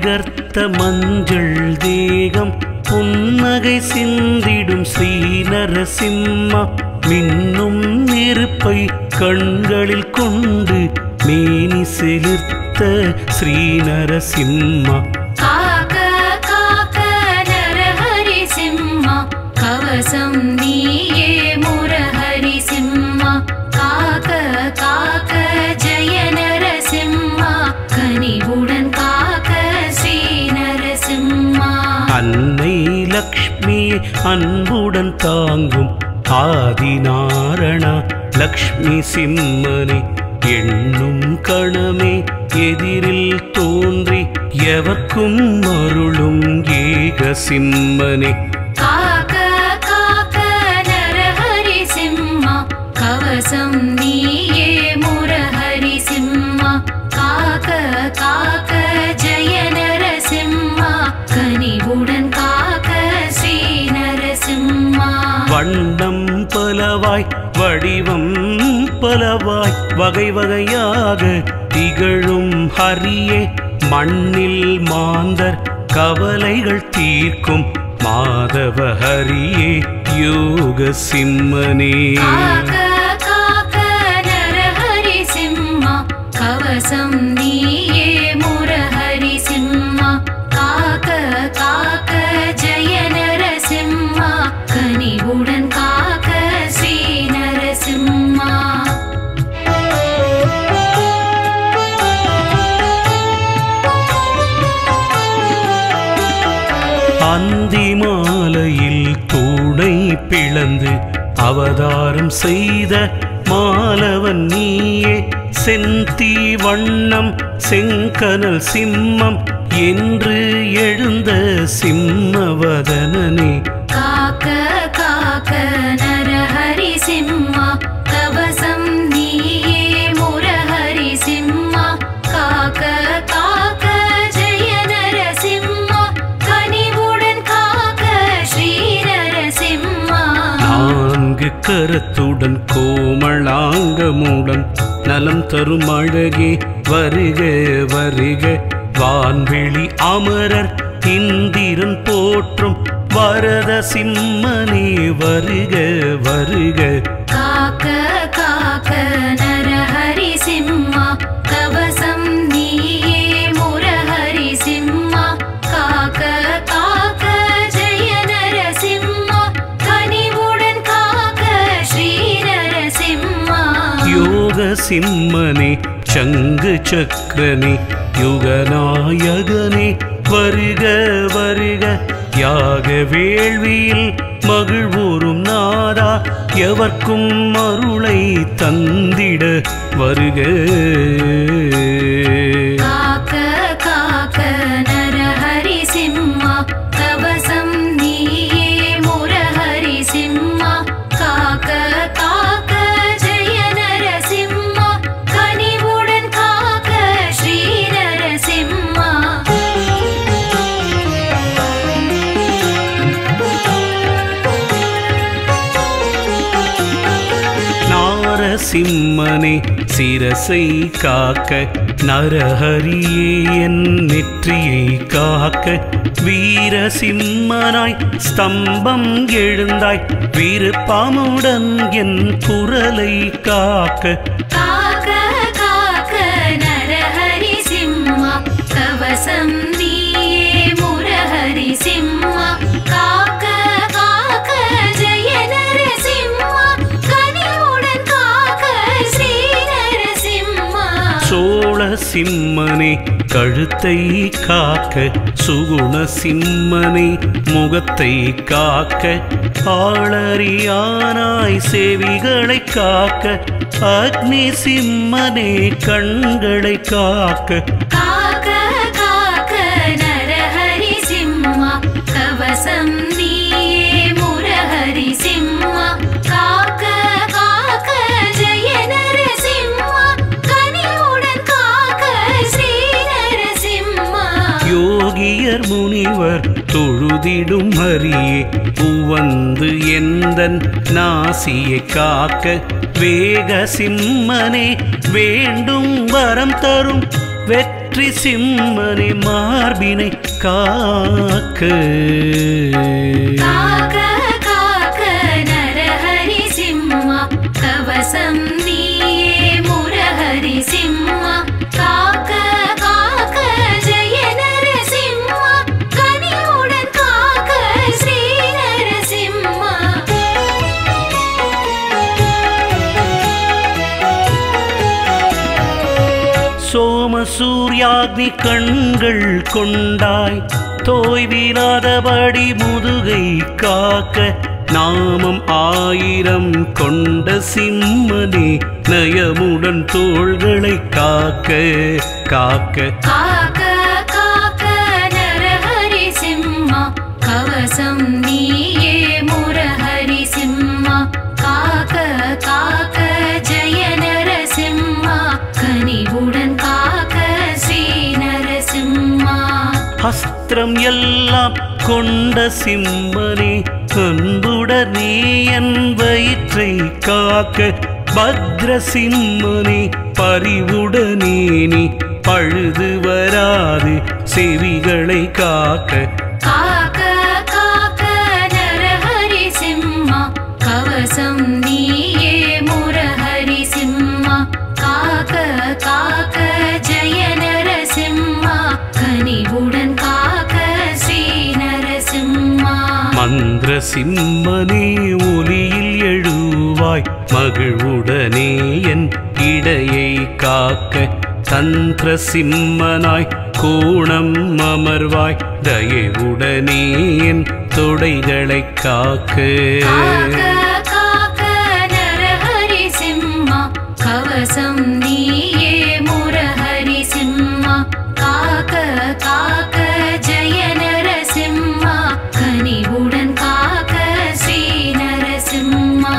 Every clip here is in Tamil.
விடர்த்த மஞ்சள் தேகம் புன்னகை சிந்திடும் ஸ்ரீநரசிம்மா மின்னும் நெருப்பை கண்களில் கொண்டு மேனி செலுத்த ஸ்ரீநரசிம்மா காக்க காக்க நரஹரி சிம்மா கவசம் நீயே முரஹரி சிம்மா காக்க காக்க ஜெய நரசிம்மா கனிவுடன் காக்க ஸ்ரீ நரசிம்மா அன்னை லக்ஷ்மியை அன்புடன் தாங்கும் ஆதிநாரணா லக்ஷ்மி சிம்மனை எண்ணும் கணமே எதிரில் தோன்றி எவர்க்கும் அருளும் ஏக சிம்மனே காக்க காக்க நரஹரி சிம்மா கவசம் நீயே முரஹரி சிம்மா காக்க காக்க ஜெய நரசிம்மா கனிவுடன் காக்க ஸ்ரீ நரசிம்மா வண்ணம் பலவாய் வடிவம் பலவாய் வகை வகையாக திகழும் ஹரியே மண்ணில் மாந்தர் கவலைகள் தீர்க்கும் மாதவ ஹரியே யோக சிம்மனே காக்க காக்க நரஹரி சிம்மா கவசம் நீயே முரஹரி சிம்மா காக்க காக்க ஜெய நரசிம்மா கனிவுடன் காக்க ஸ்ரீ நரசிம்மா அந்தி மாலையில் தூணை பிளந்து அவதாரம் செய்த மாலவன் நீயே செந்தி வண்ணம் செங்கனல் சிம்மம் என்று எழுந்த சிம்மவதனனே காக்க காக்க நரஹரி சிம்மா கவசம் நீயே முரஹரி சிம்மா காக்க காக்க ஜெய நரசிம்மா கனிவுடன் காக்க ஸ்ரீ நரசிம்மா நான்கு கரத்துடன் கோமளாங்கமுடன் நலம் தரும் அழகே வருக வருக வான்வெளி அமரர் இந்திரன் போற்றும் வரத சிம்மனே வருக வருக காக்க காக்க நரஹரி சிம்மா கவசம் நீயே முரஹரி சிம்மா காக்க காக்க ஜெய நரசிம்மா கனிவுடன் காக்க ஸ்ரீ நரசிம்மா யோக சிம்மனே சங்கு சக்கரனே யுகநாயகனே வருக வருக யாக வேள்வியில் மகிழ்வோரும் நாதா எவர்க்கும் அருளை தந்திட வருக காக்க காக்க நரஹரி சிம்மா கவசம் நீயே முரஹரி சிம்மா காக்க காக்க ஜெய நரசிம்மா கனிவுடன் காக்க ஸ்ரீ நரசிம்மா நாரசிம்மனே சிரசை காக்க நரஹரியே என் நெற்றியை காக்க வீரசிம்மனாய் ஸ்தம்பம் எழுந்தாய் விருப்பமுடன் என் குரலை காக்க காக்க காக்க நரஹரி சிம்மா கவசம் நீயே முரஹரி சிம்மா காக்க காக்க ஜெய நரசிம்மா கனிவுடன் காக்க ஸ்ரீ நரசிம்மா சோழ சிம்மனே கழுத்தை காக்க சுகுண சிம்மனே முகத்தை காக்க ஆளறியானாய் செவிகளை காக்க அக்னி சிம்மனே கண்களை காக்க காக்க காக்க நரஹரி சிம்மா கவசம் நீயே முரஹரி சிம்மா காக்க காக்க ஜெய நரசிம்மா கனிவுடன் காக்க ஸ்ரீ நரசிம்மா யோகியர் முனிவர் தொழுதிடும் ஹரியே உவந்து எந்தன் நாசியை காக்க வேக சிம்மனே வேண்டும் வரம் தரும் வெற்றி வெற்றி சிம்மனை மார்பினை காக்க காக்க காக்க நரஹரி சிம்மா கவசம் நீயே முரஹரி சிம்மா காக்க காக்க ஜெய நரசிம்மா கனிவுடன் காக்க ஸ்ரீ நரசிம்மா சோம சூர்யாக்னி கண்கள் கொண்டாய் தோய்விராதபடி முதுகை காக்க நாமம் ஆயிரம் கொண்ட சிம்மனே நயமுடன் தோள்களை காக்க காக்க காக்க காக்க நரஹரி சிம்மா கவசம் நீயே முரஹரி சிம்மா காக்க காக்க ஜெய நரசிம்மா கனிவுடன் காக்க ஸ்ரீ நரசிம்மா அஸ்திரம் எல்லாம் கொண்ட சிம்மனே அன்புடனே என் வயிற்றை காக்க பத்ர சிம்மனே பரிவுடனே நீ பழுது வராது செவிகளை காக்க காக்க காக்க நரஹரி சிம்மா கவசம் நீயே முரஹரி சிம்மா காக்க காக்க ஜெய நரசிம்மா கனிவுடன் காக்க ஸ்ரீ நரசிம்மா மந்திர சிம்மனே ஒலியில் எழுவாய் மகிழ்வுடனே என் இடையை காக்க தந்திர சிம்மனாய் கோணம் அமர்வாய் தயவுடனே என் தொடைகளை காக்க காக்க காக்க நரஹரி சிம்மா கவசம் நீயே முரஹரி சிம்மா காக்க காக்க ஜெய நரசிம்மா கனிவுடன் காக்க ஸ்ரீ நரசிம்மா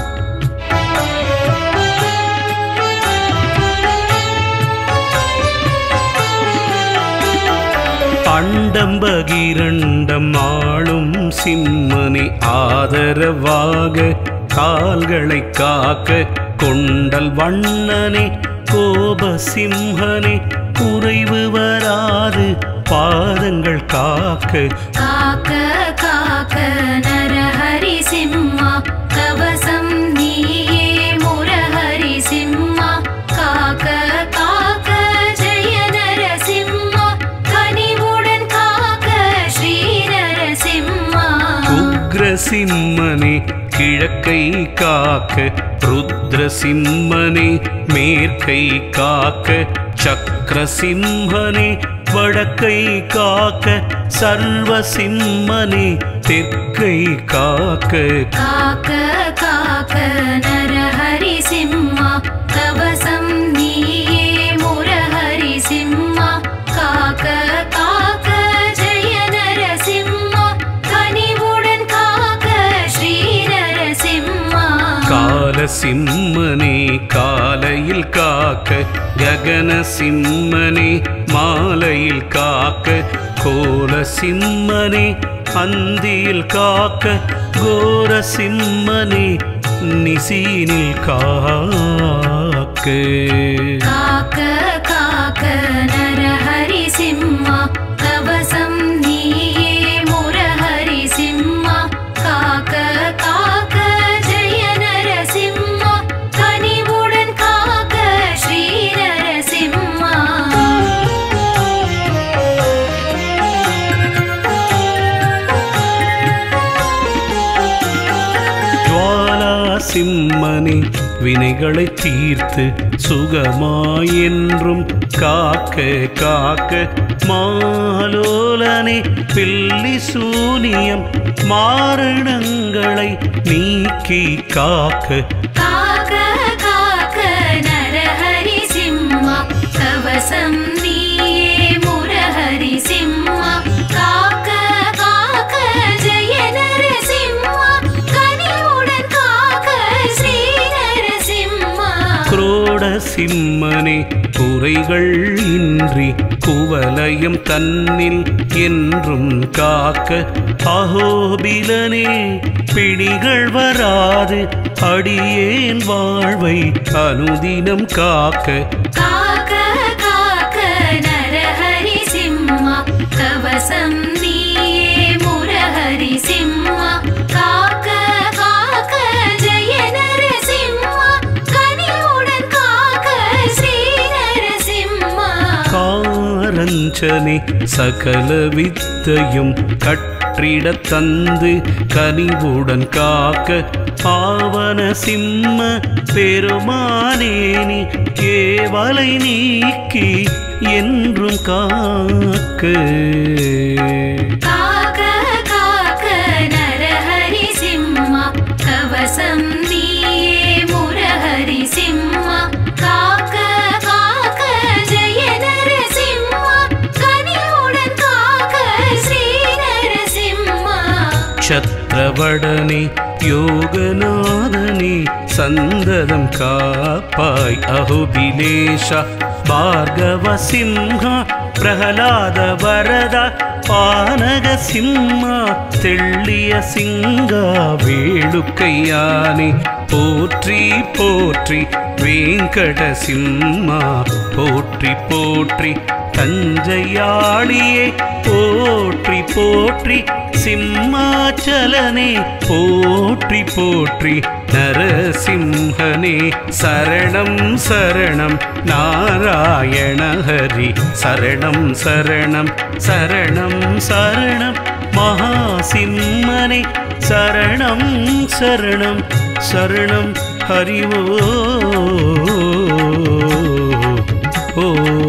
அண்டம் பகிரண்டம் ஆளும் சிம்மனே ஆதரவாக கால்களை காக்க கொண்டல் வண்ணனே கோப சிம்மனே குறைவு வராது பாதங்கள் காக்க காக்க காக்க நரஹரி சிம்மா கவசம் நீயே முரஹரி சிம்மா காக்க காக்க ஜெய நரசிம்மா கனிவுடன் காக்க ஸ்ரீ நரசிம்மா உக்ர சிம்மனே கிழக்கை காக்க ருத்ர சிம்மனே மேற்கை காக்க சக்கர சிம்மனே வடக்கை காக்க சர்வ சிம்மனே தெற்கை காக்க காக்க காக்க நரஹரி சிம்மா கவசம் நீயே முரஹரி சிம்மா காக்க காக்க ஜெய நரசிம்மா கனிவுடன் காக்க ஸ்ரீ நரசிம்மா கால சிம்மனே காலையில் காக்க ககன சிம்மனே மாலையில் காக்க கோல சிம்மனே அந்தியில் காக்க கோர சிம்மனே நிசீனில் காக்க காக்க காக்க நரஹரி சிம்மா கவசம் நீயே முரஹரி சிம்மா காக்க காக்க ஜெய நரசிம்மா கனிவுடன் காக்க ஸ்ரீ நரசிம்மா ஜுவாலா சிம்மனே வினைகளை தீர்த்து சுகமாய் என்றும் காக்க காக்க மாலோலனே பில்லி சூனியம் மாரணங்களை நீக்கி காக்க காக்க காக்க நரஹரி சிம்மா கவசம் நீயே முரஹரி சிம்மா காக்க காக்க ஜெய நரசிம்மா கனிவுடன் காக்க ஸ்ரீ நரசிம்மா குரோட சிம்மனே குறைகள் இன்றி குவலயம் தன்னில் என்றும் காக்க அகோபிலனே பிணிகள் வராது அடியேன் வாழ்வை அனுதினம் காக்க காக்க காக்க நர கவசம் நீயே முரஹரி சிம்மா காக்க காக்க ஜெய நரசிம்மா கனிவுடன் காக்க ஸ்ரீ நரசிம்மா காரஞ்சனே சகல வித்தையும் கற்றிடத் தந்து கனிவுடன் காக்க பாவன சிம்ம பெருமானேனி கேவலை நீக்கி என்றும் காக்க காக்க காக்க நரஹரி சிம்மா கவசம் நீயே முரஹரி சிம்மா காக்க காக்க ஜெய நரசிம்மா கனிவுடன் காக்க ஸ்ரீ நரசிம்மா சத்ரவடனே யோகநாதனே சந்ததம் காப்பாய் அஹுபிலேஷ பார்கவ சிம்ஹா பிரகலாத வரத பானக சிம்மா தெள்ளிய சிங்கா வேளுக்கையானே போற்றி போற்றி வேங்கட சிம்மா போற்றி போற்றி தஞ்சையாளியே போற்றி போற்றி சிம்மாச்சலனே போற்றி போற்றி நரசிம்ஹனே சரணம் சரணம் நாராயண ஹரி சரணம் சரணம் சரணம் சரணம் மகாசிம்மனே சரணம் சரணம் சரணம் ஹரி ஓ ஓ